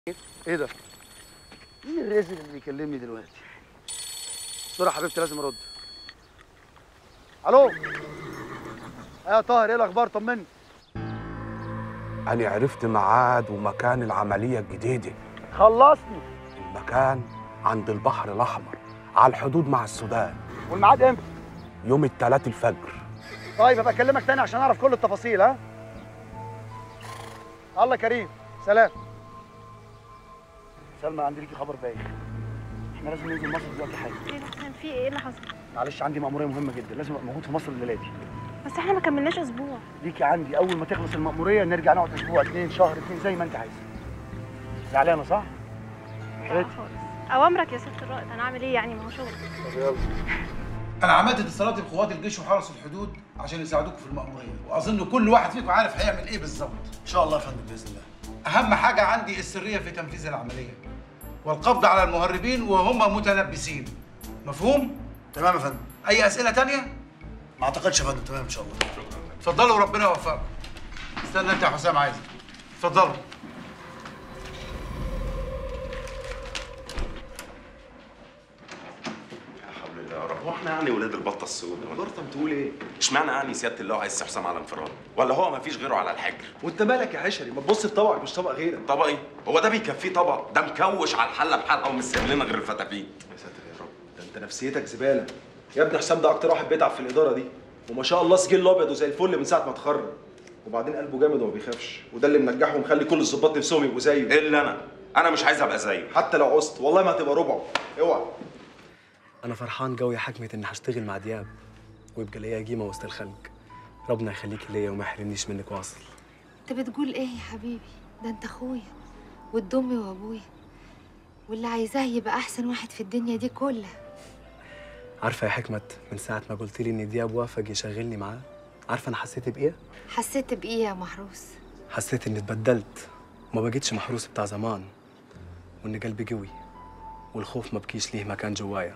ايه ده؟ مين الرازل اللي بيكلمني دلوقتي؟ بسرعة حبيبتي لازم ارد. الو ايه يا طاهر ايه الاخبار طمني أنا عرفت ميعاد ومكان العملية الجديدة خلصني المكان عند البحر الأحمر على الحدود مع السودان والميعاد امتى؟ يوم الثلاث الفجر طيب هبقى اكلمك تاني عشان اعرف كل التفاصيل ها؟ الله كريم سلام سلمى عندي ليكي خبر باين احنا لازم ننزل مصر دلوقتي حالا ايه ده كان في ايه اللي حصل؟ معلش عندي مأمورية مهمة جدا لازم ابقى موجود في مصر الليلة دي بس احنا ما كملناش اسبوع ليكي عندي اول ما تخلص المأمورية نرجع نقعد اسبوع اتنين شهر اتنين زي ما انت عايزة زعلانة صح؟ لا حبيبتي خالص اوامرك يا ست الرائد انا اعمل ايه يعني ما هو شغل طب يلا انا عملت اتصالات بقوات الجيش وحرس الحدود عشان يساعدوكم في المأمورية واظن كل واحد فيكم عارف هيعمل ايه بالظبط ان شاء الله يا فندم باذن الله اهم حاجة عندي السرية في تنفيذ العملية والقبض على المهربين وهم متلبسين مفهوم تمام يا فندم اي اسئلة تانية ما اعتقدش يا فندم تمام ان شاء الله اتفضلوا وربنا يوفقكم استنى انت يا حسام عايزك اتفضلوا لا حول الله يا رب هو احنا يعني ولاد البطه السوداء ودورتم تقول ايه؟ اشمعنى يعني سياده الله عايز حسام على انفراد؟ ولا هو ما فيش غيره على الحجر؟ وانت مالك يا عشري ما تبص لطبقك مش طبق غيرك طبق ايه؟ هو ده بيكفيه طبق ده مكوش على الحله بحلقه ومش سايب لنا غير الفتافيت يا ساتر يا رب ده انت نفسيتك زباله يا ابني حسام ده اكتر واحد بيتعب في الاداره دي وما شاء الله سجل ابيض وزي الفل من ساعه ما اتخرج وبعدين قلبه جامد وما بيخافش وده اللي منجحه ومخلي كل الظباط نفسهم يبقوا زيه الا انا انا مش عايز ابقى زيه حتى لو عوزت والله ما هتبقى ربعه اوعى أنا فرحان قوي يا حكمة إني هشتغل مع دياب ويبقى ليا قيمة وسط الخلق ربنا يخليكي ليا وما يحرمنيش منك واصل انت بتقول ايه يا حبيبي ده انت اخويا واد امي وابويا واللي عايزاه يبقى احسن واحد في الدنيا دي كلها عارفة يا حكمة من ساعة ما قلت لي إن دياب وافق يشغلني معاه عارفة أنا حسيت بإيه؟ حسيت بايه يا محروس حسيت إني اتبدلت وما بقيتش محروس بتاع زمان وإن قلبي قوي والخوف ما بكيش ليه مكان جوايا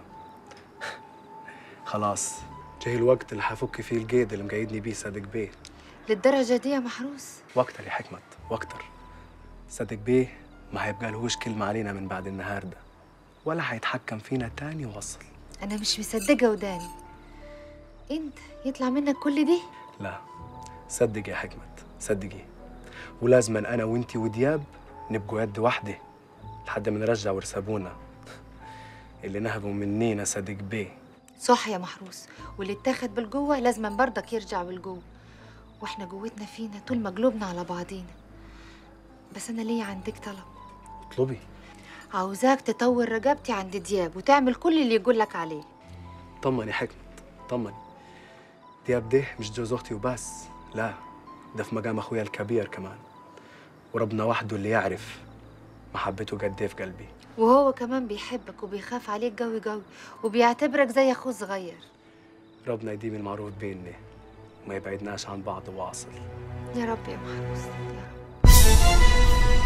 خلاص جاي الوقت اللي حفك فيه القيد اللي مقيدني بيه صادق بيه للدرجه دي يا محروس واكتر يا حكمت واكتر صدق بيه ما هيبقى لهوش كلمة علينا من بعد النهار ده ولا هيتحكم فينا تاني وصل انا مش مصدقه وداني انت يطلع منك كل دي لا صدق يا حكمت صدقي ولازما انا وانتي ودياب نبقوا يد واحدة لحد ما نرجع ورثابونا اللي نهبوا منينا صدق بيه صح يا محروس واللي اتاخد بالجوه لازم برضك يرجع بالجوه واحنا جوتنا فينا طول ما قلوبنا على بعضينا بس انا ليا عندك طلب اطلبي عاوزاك تطور رقبتي عند دياب وتعمل كل اللي يقولك عليه طمني حكمت طمني دياب ده مش جوز اختي وبس لا ده في مقام اخويا الكبير كمان وربنا وحده اللي يعرف محبته قد ايه في قلبي وهو كمان بيحبك وبيخاف عليك قوي قوي وبيعتبرك زي اخوه الصغير ربنا يديم المعروف بيننا وما يبعدناش عن بعض واصل يا رب يا محروس يا رب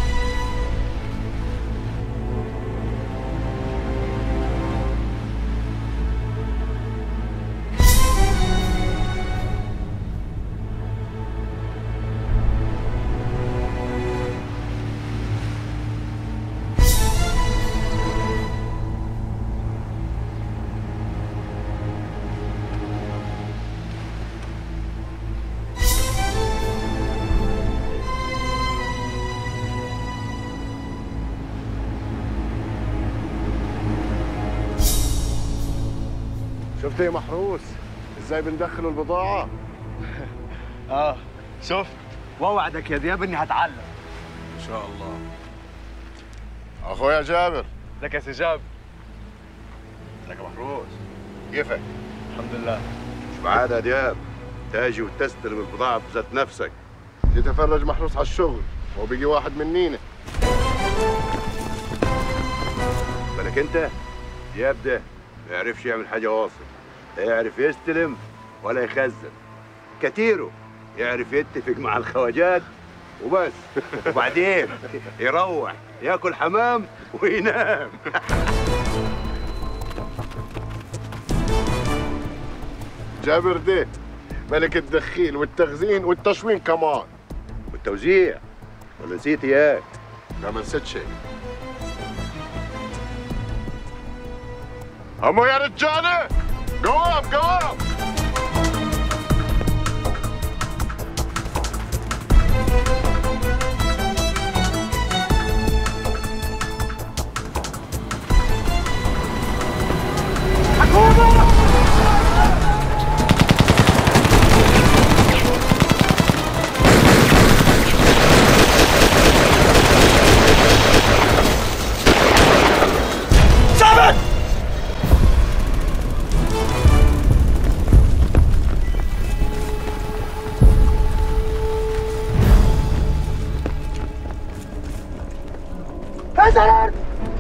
شفت ايه محروس ازاي بندخلوا البضاعة اه شفت واوعدك يا دياب اني هتعلم ان شاء الله اخويا جابر لك يا سجاب لك يا محروس كيفك الحمد لله مش بعادة يا دياب تاجي وتستلم البضاعة بذات نفسك جيت افرج محروس على الشغل هو بيجي واحد منينا بالك انت دياب ده ما يعرفش يعمل حاجة واصل لا يعرف يستلم ولا يخزن كتيره يعرف يتفق مع الخواجات وبس وبعدين يروح ياكل حمام وينام جابر ده ملك الدخيل والتخزين والتشوين كمان والتوزيع ولا نسيت اياك لا ما نسيت شيء همو يا رجاله قوام قوام انزل الارض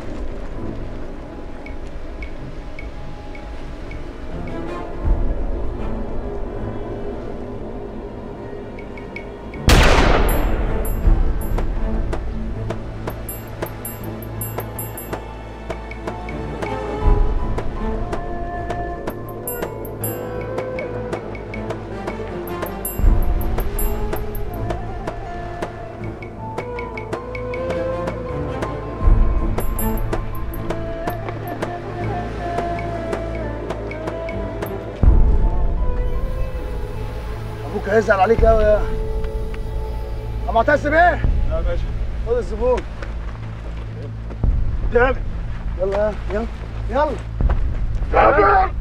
ابوك هيزعل عليك قوي يا يا معتز بيه يا باشا خد الزبون يلا يلا يلا يلا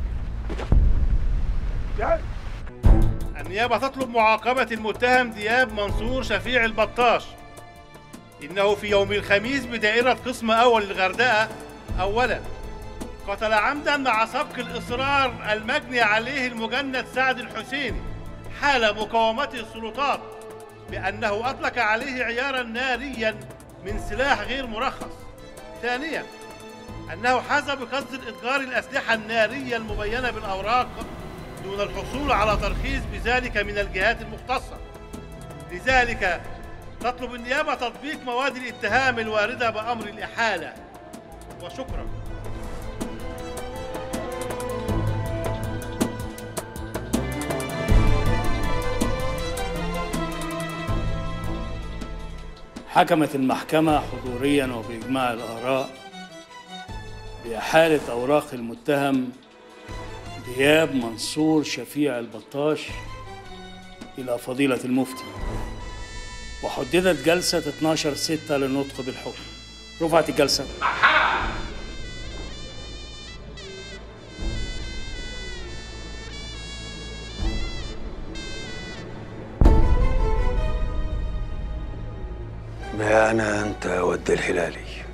النيابة تطلب معاقبة المتهم دياب منصور شفيع البطاش إنه في يوم الخميس بدائرة قسم أول الغردقة أولا قتل عمدا مع سبق الإصرار المجني عليه المجند سعد الحسيني حال مقاومته السلطات بأنه أطلق عليه عيارا ناريا من سلاح غير مرخص ثانيا أنه حاز بقصد إتجار الأسلحة النارية المبينة بالأوراق دون الحصول على ترخيص بذلك من الجهات المختصة لذلك تطلب النيابة تطبيق مواد الاتهام الواردة بأمر الإحالة وشكرا حكمت المحكمة حضوريا وبإجماع الآراء بإحالة أوراق المتهم دياب منصور شفيع البطاش إلى فضيلة المفتي وحددت جلسة 12 ستة للنطق بالحكم رفعت الجلسة ما أنا أنت ود الهلالي